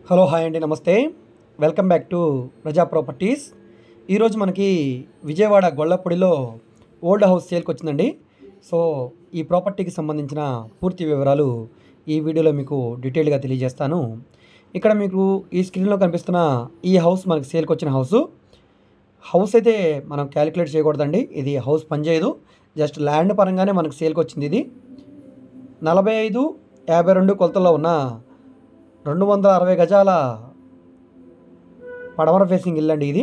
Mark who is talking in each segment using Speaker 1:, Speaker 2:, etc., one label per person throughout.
Speaker 1: hello hi అండి నమస్తే welcome back to Praja properties ఈరోజు మనకి విజయవాడ గొల్లపూడిలో ఓల్డ్ హౌస్ సేల్కి వచ్చిందండి సో ఈ ప్రాపర్టీకి సంబంధించిన పూర్తి వివరాలు ఈ వీడియోలో మీకు డీటెయిల్గా తెలియజేస్తాను ఇక్కడ మీకు ఈ స్క్రీన్లో కనిపిస్తున్న ఈ హౌస్ మనకి సేల్కి వచ్చిన హౌస్ హౌస్ అయితే మనం క్యాలిక్యులేట్ చేయకూడదండి ఇది హౌస్ పనిచేయదు జస్ట్ ల్యాండ్ పరంగానే మనకు సేల్కి వచ్చింది ఇది నలభై ఐదు యాభై రెండు కొలతల్లో ఉన్న రెండు వందల అరవై గజాల పడమర ఫేసింగ్ ఇల్లు అండి ఇది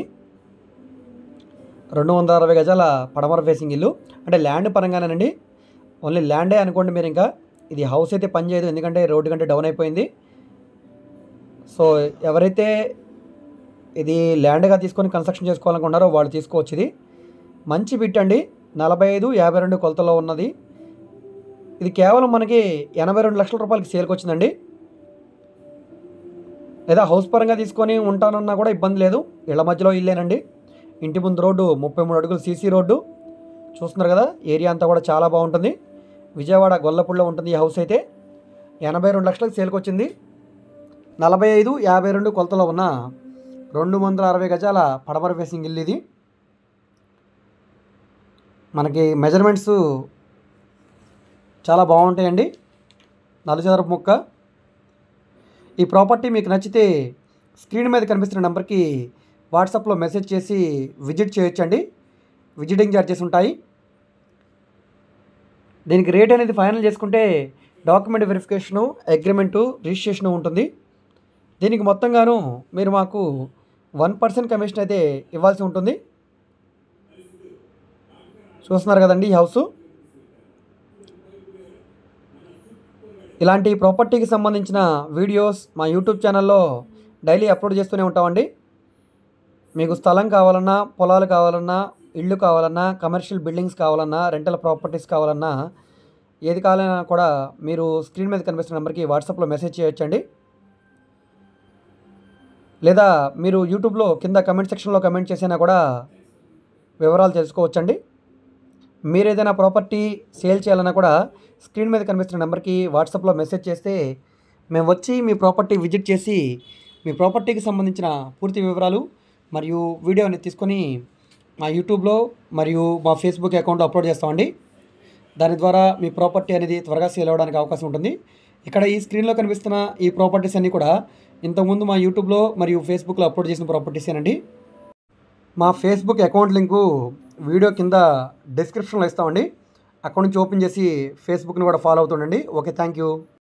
Speaker 1: రెండు వందల అరవై గజాల పడమర ఫేసింగ్ ఇల్లు అంటే ల్యాండ్ పరంగానేనండి ఓన్లీ ల్యాండే అనుకోండి మీరు ఇంకా ఇది హౌస్ అయితే పనిచేయదు ఎందుకంటే రోడ్డు కంటే డౌన్ అయిపోయింది సో ఎవరైతే ఇది ల్యాండ్గా తీసుకొని కన్స్ట్రక్షన్ చేసుకోవాలనుకున్నారో వాళ్ళు తీసుకోవచ్చు ఇది మంచి బిట్ అండి నలభై ఐదు యాభై రెండు కొలతలో ఉన్నది ఇది కేవలం మనకి ఎనభై రెండు లక్షల రూపాయలకి సేల్కి వచ్చిందండి లేదా హౌస్ పరంగా తీసుకొని ఉంటానన్నా కూడా ఇబ్బంది లేదు ఇళ్ల మధ్యలో ఇల్లేనండి ఇంటి ముందు రోడ్డు ముప్పై మూడు అడుగులు సీసీ రోడ్డు చూస్తున్నారు కదా ఏరియా అంతా కూడా చాలా బాగుంటుంది విజయవాడ గొల్లపూడిలో ఉంటుంది ఈ హౌస్ అయితే ఎనభై రెండు లక్షలకు సేల్కి వచ్చింది నలభై ఐదు యాభై రెండు కొలతలో ఉన్న రెండు వందల అరవై గజాల పడమర ఫేసింగ్ ఇల్లు ఇది మనకి మెజర్మెంట్స్ చాలా బాగుంటాయండి నలుచదరపు ముక్క ఈ ప్రాపర్టీ మీకు నచ్చితే స్క్రీన్ మీద కనిపిస్తున్న నెంబర్కి వాట్సాప్లో మెసేజ్ చేసి విజిట్ చేయొచ్చండి విజిటింగ్ ఛార్జెస్ ఉంటాయి దీనికి రేట్ అనేది ఫైనల్ చేసుకుంటే డాక్యుమెంట్ వెరిఫికేషను అగ్రిమెంటు రిజిస్ట్రేషను ఉంటుంది దీనికి మొత్తంగాను మీరు మాకు వన్ పర్సెంట్ కమిషన్ అయితే ఇవ్వాల్సి ఉంటుంది చూస్తున్నారు కదండి ఈ హౌసు ఇలాంటి ప్రాపర్టీకి సంబంధించిన వీడియోస్ మా యూట్యూబ్ ఛానల్లో డైలీ అప్లోడ్ చేస్తూనే ఉంటామండి మీకు స్థలం కావాలన్నా పొలాలు కావాలన్నా ఇళ్ళు కావాలన్నా కమర్షియల్ బిల్డింగ్స్ కావాలన్నా రెంటల్ ప్రాపర్టీస్ కావాలన్నా ఏది కావాలన్నా కూడా మీరు స్క్రీన్ మీద కనిపిస్తున్న నెంబర్కి వాట్సాప్లో మెసేజ్ చేయొచ్చండి లేదా మీరు యూట్యూబ్లో కింద కమెంట్ సెక్షన్లో కమెంట్ చేసినా కూడా వివరాలు తెలుసుకోవచ్చండి మీరు ఏదైనా ప్రాపర్టీ సేల్ చేయాలన్నా కూడా స్క్రీన్ మీద కనిపిస్తున్న నెంబర్కి వాట్సాప్లో మెసేజ్ చేస్తే మేము వచ్చి మీ ప్రాపర్టీ విజిట్ చేసి మీ ప్రాపర్టీకి సంబంధించిన పూర్తి వివరాలు మరియు వీడియోని తీసుకొని మా యూట్యూబ్లో మరియు మా ఫేస్బుక్ అకౌంట్లో అప్లోడ్ చేస్తామండి దాని ద్వారా మీ ప్రాపర్టీ అనేది త్వరగా సేల్ అవ్వడానికి అవకాశం ఉంటుంది ఇక్కడ ఈ స్క్రీన్లో కనిపిస్తున్న ఈ ప్రాపర్టీస్ అన్నీ కూడా ఇంతకుముందు మా యూట్యూబ్లో మరియు ఫేస్బుక్లో అప్లోడ్ చేసిన ప్రాపర్టీసేనండి మా ఫేస్బుక్ అకౌంట్ లింకు వీడియో కింద డిస్క్రిప్షన్లో ఇస్తామండి అక్కడ నుంచి ఓపెన్ చేసి ఫేస్బుక్ని కూడా ఫాలో అవుతుండండి ఓకే థ్యాంక్ యూ